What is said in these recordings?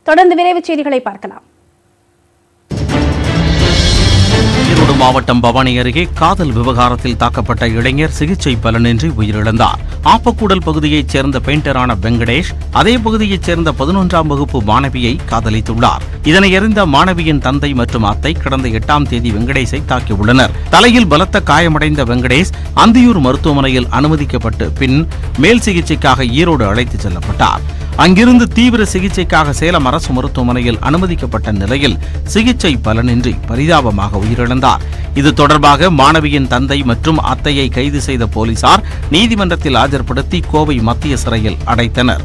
தொடர்ந்து விரைவுச் செய்திகளை பார்க்கலாம் ஈரோடு மாவட்டம் பவானி அருகே காதல் விவகாரத்தில் தாக்கப்பட்ட இளைஞர் சிகிச்சை பலனின்றி உயிரிழந்தார் ஆப்பக்கூடல் பகுதியைச் சேர்ந்த பெயிண்டரான வெங்கடேஷ் அதே பகுதியைச் சேர்ந்த பதினொன்றாம் வகுப்பு மாணவியை காதலித்துள்ளார் இதனை அறிந்த மாணவியின் தந்தை மற்றும் அத்தை கடந்த எட்டாம் தேதி வெங்கடேஷை தாக்கியுள்ளனர் தலையில் பலத்த காயமடைந்த வெங்கடேஷ் அந்தியூர் மருத்துவமனையில் அனுமதிக்கப்பட்டு பின் மேல் சிகிச்சைக்காக ஈரோடு அழைத்துச் செல்லப்பட்டார் அங்கிருந்து தீவிர சிகிச்சைக்காக சேலம் அரசு மருத்துவமனையில் அனுமதிக்கப்பட்ட நிலையில் சிகிச்சை பலனின்றி பரிதாபமாக உயிரிழந்தார் இது தொடர்பாக மாணவியின் தந்தை மற்றும் அத்தையை கைது செய்த போலீசார் நீதிமன்றத்தில் ஆஜர்படுத்தி கோவை மத்திய சிறையில் அடைத்தனர்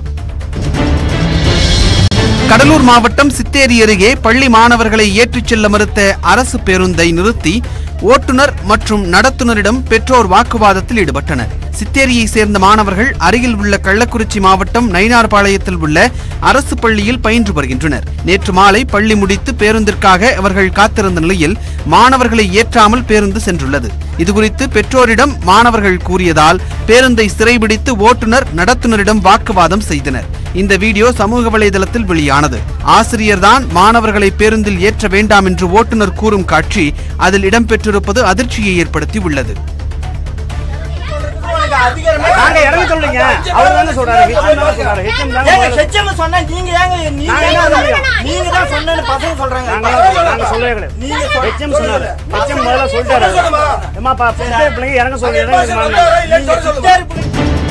கடலூர் மாவட்டம் சித்தேரி அருகே பள்ளி மாணவர்களை ஏற்றிச் செல்ல மறுத்த அரசு பேருந்தை நிறுத்தி ஓட்டுநர் மற்றும் நடத்துனரிடம் பெற்றோர் வாக்குவாதத்தில் ஈடுபட்டனர் சித்தேரியை சேர்ந்த மாணவர்கள் அருகில் உள்ள கள்ளக்குறிச்சி மாவட்டம் நயினார்பாளையத்தில் உள்ள அரசு பள்ளியில் பயின்று வருகின்றனர் நேற்று மாலை பள்ளி முடித்து பேருந்திற்காக அவர்கள் காத்திருந்த நிலையில் மாணவர்களை ஏற்றாமல் பேருந்து சென்றுள்ளது இதுகுறித்து பெற்றோரிடம் மாணவர்கள் கூறியதால் பேருந்தை சிறைபிடித்து ஓட்டுநர் நடத்துனரிடம் வாக்குவாதம் செய்தனர் இந்த வீடியோ சமூக வலைதளத்தில் வெளியானது ஆசிரியர்தான் மாணவர்களை பேருந்தில் ஏற்ற வேண்டாம் என்று ஓட்டுநர் கூறும் காட்சி அதில் இடம்பெற்றிருப்பது அதிர்ச்சியை ஏற்படுத்தி உள்ளது நாங்க இறங்க சொல்லுங்க அவர் தானே சொல்றாரு ஹெச்எம் தானே சொல்றாரு ஹெச்எம் தானே ஏங்க முதல்ல- ஹெச்எம் சொன்னா நீங்க ஏங்க நீங்க நாங்க ஏங்க என்ன அதை- சொல்றோம்? நீங்க தான் சொன்னேன்னு பசங்க சொல்றாங்க நாங்க என்ன- நாங்க சொல்லவே கிடையாது நீங்க சொல்- ஹெச்எம் சொன்னாரு ஹெச்எம் முதல்ல சொல்லிட்டாரு ஏமா பா பிள்ளைங்க பிள்ளைங்க இறங்க சொல்லி இறங்க நீங்க சித்தாரி புள்ளி-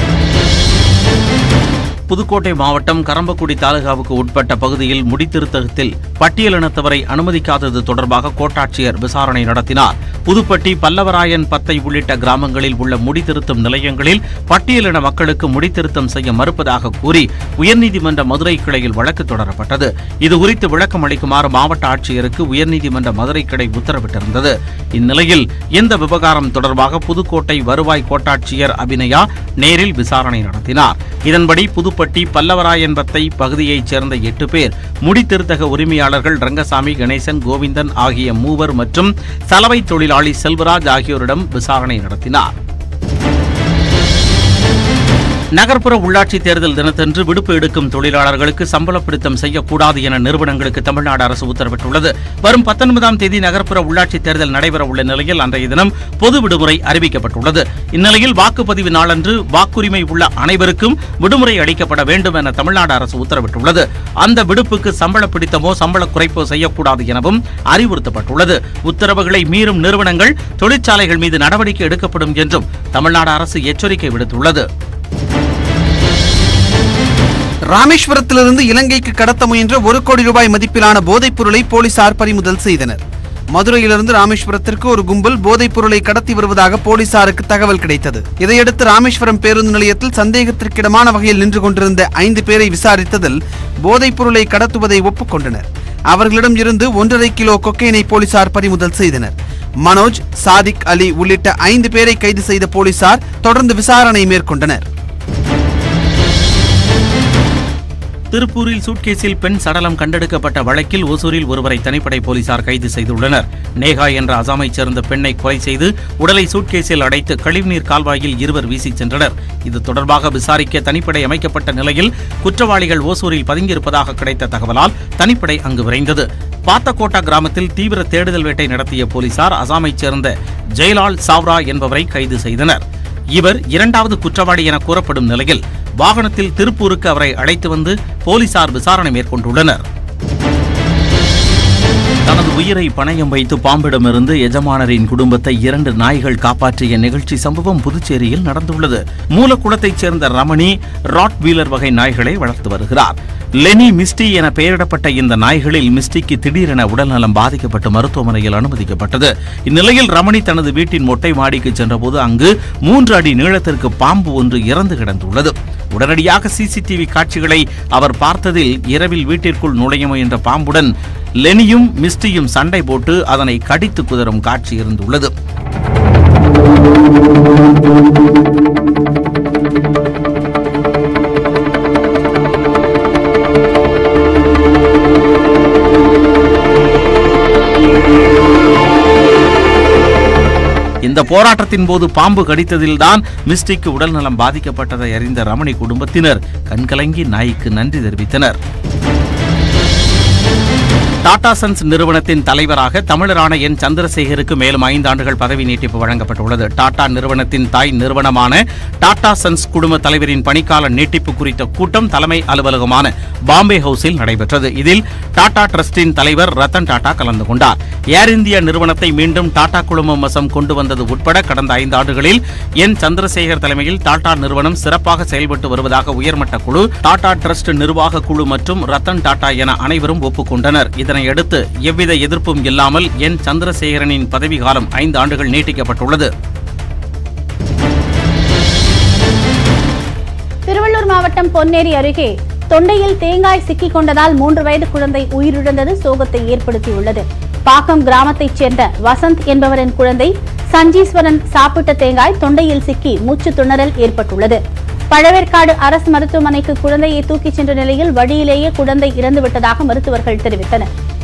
புதுக்கோட்டை மாவட்டம் கரம்பக்குடி தாலுகாவுக்கு உட்பட்ட பகுதியில் முடித்திருத்தத்தில் பட்டியலினத்தவரை அனுமதிக்காதது தொடர்பாக கோட்டாட்சியர் விசாரணை நடத்தினார் புதுப்பட்டி பல்லவராயன் பத்தை உள்ளிட்ட கிராமங்களில் உள்ள முடித்திருத்தும் நிலையங்களில் பட்டியலின மக்களுக்கு முடித்திருத்தம் செய்ய மறுப்பதாக கூறி உயர்நீதிமன்ற மதுரை கிளையில் வழக்கு தொடரப்பட்டது இதுகுறித்து விளக்கம் அளிக்குமாறு மாவட்ட ஆட்சியருக்கு உயர்நீதிமன்ற மதுரை கிளை உத்தரவிட்டிருந்தது இந்நிலையில் இந்த விவகாரம் தொடர்பாக புதுக்கோட்டை வருவாய் கோட்டாட்சியர் அபிநயா நேரில் விசாரணை நடத்தினார் இதன்படி புதுப்பட்டி பல்லவராயன்பத்தை பகுதியைச் சேர்ந்த எட்டு பேர் முடித்திருத்தக உரிமையாளர்கள் ரங்கசாமி கணேசன் கோவிந்தன் ஆகிய மூவர் மற்றும் சலவை தொழிலாளி செல்வராஜ் ஆகியோரிடம் விசாரணை நடத்தினார் நகர்ப்புற உள்ளாட்சி தேர்தல் தினத்தன்று விடுப்பு எடுக்கும் தொழிலாளர்களுக்கு சம்பள பிடித்தம் செய்யக்கூடாது என நிறுவனங்களுக்கு தமிழ்நாடு அரசு உத்தரவிட்டுள்ளது வரும் பத்தொன்பதாம் தேதி நகர்ப்புற உள்ளாட்சி தேர்தல் நடைபெற உள்ள நிலையில் அன்றைய தினம் பொது விடுமுறை அறிவிக்கப்பட்டுள்ளது இந்நிலையில் வாக்குப்பதிவு நாளன்று வாக்குரிமை உள்ள அனைவருக்கும் விடுமுறை அளிக்கப்பட வேண்டும் என தமிழ்நாடு அரசு உத்தரவிட்டுள்ளது அந்த விடுப்புக்கு சம்பள பிடித்தமோ சம்பள குறைப்போ செய்யக்கூடாது எனவும் அறிவுறுத்தப்பட்டுள்ளது உத்தரவுகளை மீறும் நிறுவனங்கள் தொழிற்சாலைகள் மீது நடவடிக்கை எடுக்கப்படும் என்றும் தமிழ்நாடு அரசு எச்சரிக்கை விடுத்துள்ளது ராமேஸ்வரத்திலிருந்து இலங்கைக்கு கடத்த முயன்ற ஒரு கோடி ரூபாய் மதிப்பிலான போதைப் பொருளை போலீசார் பறிமுதல் செய்தனர் மதுரையிலிருந்து ராமேஸ்வரத்திற்கு ஒரு கும்பல் போதைப் பொருளை கடத்தி வருவதாக போலீசாருக்கு தகவல் கிடைத்தது இதையடுத்து ராமேஸ்வரம் பேருந்து நிலையத்தில் சந்தேகத்திற்கிடமான வகையில் நின்று கொண்டிருந்த ஐந்து பேரை விசாரித்ததில் போதைப் பொருளை கடத்துவதை ஒப்புக்கொண்டனர் அவர்களிடம் இருந்து ஒன்றரை கிலோ கொக்கைனை போலீசார் பறிமுதல் செய்தனர் மனோஜ் சாதிக் அலி உள்ளிட்ட ஐந்து பேரை கைது செய்த போலீசார் தொடர்ந்து விசாரணை மேற்கொண்டனர் திருப்பூரில் சூட்கேஸில் பெண் சடலம் கண்டெடுக்கப்பட்ட வழக்கில் ஒசூரில் ஒருவரை தனிப்படை போலீசார் கைது செய்துள்ளனர் நேகா என்ற அசாமைச் சேர்ந்த பெண்ணை கொலை செய்து உடலை சூட்கேஸில் அடைத்து கழிவுநீர் கால்வாயில் இருவர் வீசிச் சென்றனர் இது தொடர்பாக விசாரிக்க தனிப்படை அமைக்கப்பட்ட நிலையில் குற்றவாளிகள் ஓசூரில் பதுங்கியிருப்பதாக கிடைத்த தகவலால் தனிப்படை அங்கு விரைந்தது பாத்தக்கோட்டா கிராமத்தில் தீவிர தேடுதல் வேட்டை நடத்திய போலீசார் அசாமைச் சேர்ந்த ஜெயலால் சாவ்ரா என்பவரை கைது செய்தனர் இவர் இரண்டாவது குற்றவாளி என கூறப்படும் நிலையில் வாகனத்தில் திருப்பூருக்கு அவரை அழைத்து வந்து போலீசார் விசாரணை மேற்கொண்டுள்ளனர் தனது உயிரை பணயம் வைத்து பாம்பிடமிருந்து எஜமானரின் குடும்பத்தை இரண்டு நாய்கள் காப்பாற்றிய நிகழ்ச்சி சம்பவம் புதுச்சேரியில் நடந்துள்ளது மூலக்குளத்தைச் சேர்ந்த ரமணி ராட் வீலர் வகை நாய்களை வளர்த்து வருகிறார் லெனி மிஸ்டி என பெயரிடப்பட்ட இந்த நாய்களில் மிஸ்டிக்கு திடீரென உடல்நலம் பாதிக்கப்பட்டு மருத்துவமனையில் அனுமதிக்கப்பட்டது இந்நிலையில் ரமணி தனது வீட்டின் மொட்டை மாடிக்கு சென்றபோது அங்கு மூன்று அடி நீளத்திற்கு பாம்பு ஒன்று இறந்து கிடந்துள்ளது உடனடியாக சிசிடிவி காட்சிகளை அவர் பார்த்ததில் இரவில் வீட்டிற்குள் நுழைய முயன்ற பாம்புடன் லெனியும் மிஸ்டியும் சண்டை போட்டு அதனை கடித்து குதறும் காட்சி இருந்துள்ளது இந்த போராட்டத்தின் போது பாம்பு கடித்ததில்தான் மிஸ்டிக்கு உடல்நலம் பாதிக்கப்பட்டதை அறிந்த ரமணி குடும்பத்தினர் கண்கலங்கி நாய்க்கு நன்றி தெரிவித்தனர் டாடா சன்ஸ் நிறுவனத்தின் தலைவராக தமிழரான என் சந்திரசேகருக்கு மேலும் ஐந்து ஆண்டுகள் பதவி நீட்டிப்பு வழங்கப்பட்டுள்ளது டாடா நிறுவனத்தின் தாய் நிறுவனமான டாடா சன்ஸ் குழும தலைவரின் பணிக்கால நீட்டிப்பு குறித்த கூட்டம் தலைமை அலுவலகமான பாம்பே ஹவுஸில் நடைபெற்றது இதில் டாடா டிரஸ்டின் தலைவர் ரத்தன் டாடா கலந்து கொண்டார் ஏர் இந்தியா நிறுவனத்தை மீண்டும் டாடா குழுமம் வசம் கொண்டு வந்தது உட்பட கடந்த ஐந்து ஆண்டுகளில் என் சந்திரசேகர் தலைமையில் டாடா நிறுவனம் சிறப்பாக செயல்பட்டு வருவதாக உயர்மட்ட குழு டாடா டிரஸ்ட் நிர்வாக குழு மற்றும் ரத்தன் டாடா என அனைவரும் ஒப்புக்கொண்டனர் இதனையடுத்து எவ்வித எதிர்ப்பும் இல்லாமல் என் சந்திரசேகரனின் பதவிக்காலம் ஐந்து ஆண்டுகள் நீட்டிக்கப்பட்டுள்ளது திருவள்ளூர் மாவட்டம் பொன்னேரி அருகே தொண்டையில் தேங்காய் சிக்கிக் கொண்டதால் மூன்று வயது குழந்தை உயிரிழந்தது சோகத்தை ஏற்படுத்தியுள்ளது பாக்கம் கிராமத்தைச் சேர்ந்த வசந்த் என்பவரின் குழந்தை சஞ்சீஸ்வரன் சாப்பிட்ட தேங்காய் தொண்டையில் சிக்கி மூச்சு திணறல் ஏற்பட்டுள்ளது பழவேற்காடு அரசு மருத்துவமனைக்கு குழந்தையை தூக்கிச் சென்ற நிலையில் வழியிலேயே குழந்தை இறந்துவிட்டதாக மருத்துவர்கள் தெரிவித்தனர்